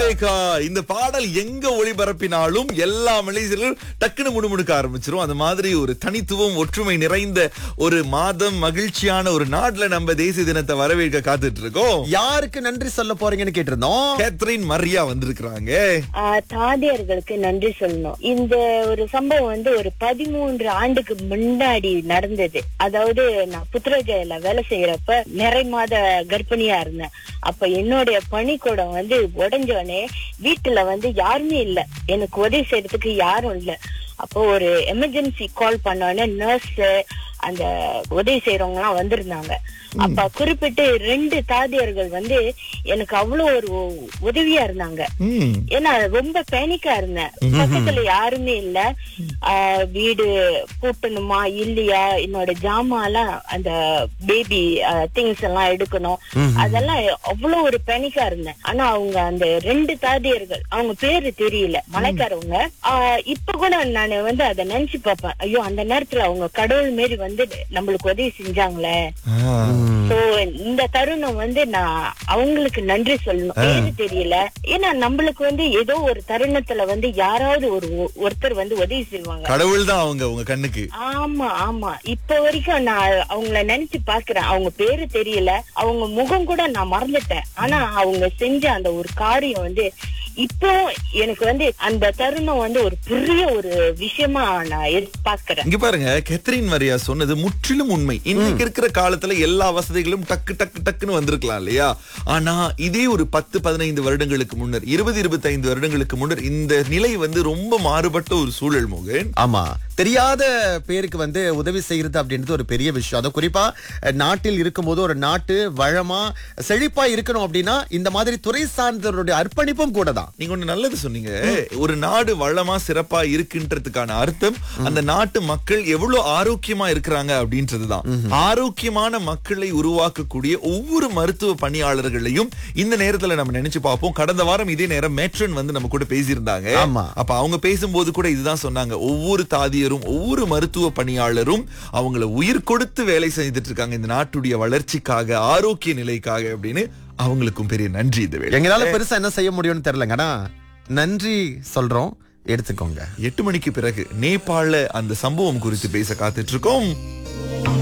ரேகா இந்த பாடல் எங்க ஒளிபரப்பினாலும் எல்லா மலேசியர்களும் டக்குன்னு முணுமுணுக்க ஆரம்பிச்சிரும் அந்த மாதிரி ஒரு தனித்துவம் ஒற்றுமை நிறைந்த ஒரு மாதம் மகிழ்ச்சியான ஒரு நாட்டுல நம்ம தேசிய தினத்தை வரவேற்க காத்துட்டு இருக்கோம் யாருக்கு நன்றி சொல்ல போறீங்கன்னு கேட்டிருந்தோம் கேத்ரின் மரியா வந்திருக்கிறாங்க ஆஹ் தாதியர்களுக்கு நன்றி சொல்லணும் இந்த ஒரு சம்பவம் வந்து ஒரு பதிமூன்று ஆண்டுக்கு முன்னாடி நடந்தது அதாவது நான் புத்திரஜயில வேலை செய்யறப்ப நிறை மாத கர்ப்பிணியா இருந்தேன் அப்ப என்னுடைய பணிக்கூடம் வந்து உடஞ்சோடனே வீட்டுல வந்து யாருமே இல்ல எனக்கு உதவி செய்யறதுக்கு யாரும் இல்ல அப்போ ஒரு எமர்ஜென்சி கால் பண்ணோடனே நர்ஸ் அந்த உதவி செய்யறவங்க எல்லாம் வந்திருந்தாங்க அப்ப குறிப்பிட்டு ரெண்டு தாதியர்கள் வந்து எனக்கு அவ்வளவு ஒரு உதவியா இருந்தாங்க ம். ஏன்னா ரொம்ப பேனிக்கா இருந்தேன் பக்கத்துல யாருமே இல்ல ஆஹ் வீடு கூட்டணுமா இல்லையா என்னோட ஜாமான்லாம் அந்த பேபி திங்ஸ் எல்லாம் எடுக்கணும் அதெல்லாம் அவ்வளவு ஒரு பேனிக்கா இருந்தேன் ஆனா அவங்க அந்த ரெண்டு தாதியர்கள் அவங்க பேரு தெரியல மலைக்காரவங்க ஆஹ் இப்ப கூட நான் வந்து அதை நினைச்சு பார்ப்பேன் ஐயோ அந்த நேரத்துல அவங்க கடவுள் மாரி வந்து நம்மளுக்கு உதவி செஞ்சாங்களே ஆ. சோ இந்த தருணம் வந்து நான் அவங்களுக்கு நன்றி சொல்லணும் பேரு தெரியல ஏன்னா நம்மளுக்கு வந்து ஏதோ ஒரு தருணத்துல வந்து யாராவது ஒரு ஒ- ஒருத்தர் வந்து உதவி செய்வாங்க கடவுள் தான் அவங்க உங்க கண்ணுக்கு ஆமா ஆமா இப்ப வரைக்கும் நான் அவங்கள நினைச்சு பாக்குறேன் அவங்க பேரு தெரியல அவங்க முகம் கூட நான் மறந்துட்டேன் ஆனா அவங்க செஞ்ச அந்த ஒரு காரியம் வந்து இப்போ எனக்கு வந்து அந்த தருணம் வந்து ஒரு பெரிய ஒரு விஷயமா நான் எதிர்பார்க்கிறேன் இங்க பாருங்க கேத்ரின் மரியா சொன்னது முற்றிலும் உண்மை இன்னைக்கு இருக்கிற காலத்துல எல்லா வசதிகளும் டக்கு டக்கு டக்குன்னு வந்திருக்கலாம் இல்லையா ஆனா இதே ஒரு பத்து பதினைந்து வருடங்களுக்கு முன்னர் இருபது இருபத்தைந்து வருடங்களுக்கு முன்னர் இந்த நிலை வந்து ரொம்ப மாறுபட்ட ஒரு சூழல் மோகன் ஆமா தெரியாத பேருக்கு வந்து உதவி செய்யறது அப்படின்றது ஒரு பெரிய விஷயம் அது குறிப்பா அஹ், நாட்டில் இருக்கும்போது ஒரு நாட்டு வளமா செழிப்பா இருக்கணும் அப்படின்னா இந்த மாதிரி துறை சார்ந்தவருடைய அர்ப்பணிப்பும் கூட தான் நீங்க ஒண்ணு நல்லது சொன்னீங்க ஒரு நாடு வளமா சிறப்பா இருக்குன்றதுக்கான அர்த்தம் அந்த நாட்டு மக்கள் எவ்வளவு ஆரோக்கியமா இருக்கிறாங்க அப்படின்றதுதான் ஆரோக்கியமான மக்களை உருவாக்கக்கூடிய ஒவ்வொரு மருத்துவ பணியாளர்களையும் இந்த நேரத்துல நம்ம நினைச்சு பார்ப்போம் கடந்த வாரம் இதே நேரம் மேட்ரன் வந்து நம்ம கூட பேசியிருந்தாங்க ஆமா. அப்ப அவங்க பேசும்போது கூட இதுதான் சொன்னாங்க ஒவ்வொரு தாதியரும் ஒவ்வொரு மருத்துவ பணியாளரும் அவங்கள உயிர் கொடுத்து வேலை செய்துட்டு இருக்காங்க இந்த நாட்டுடைய வளர்ச்சிக்காக ஆரோக்கிய நிலைக்காக அப்படின்னு அவங்களுக்கும் பெரிய நன்றி இந்த வேலை எங்களால பெருசா என்ன செய்ய முடியும்னு தெரியலங்கண்ணா நன்றி சொல்றோம் எடுத்துக்கோங்க எட்டு மணிக்கு பிறகு நேபாள அந்த சம்பவம் குறித்து பேச காத்துட்டு இருக்கோம்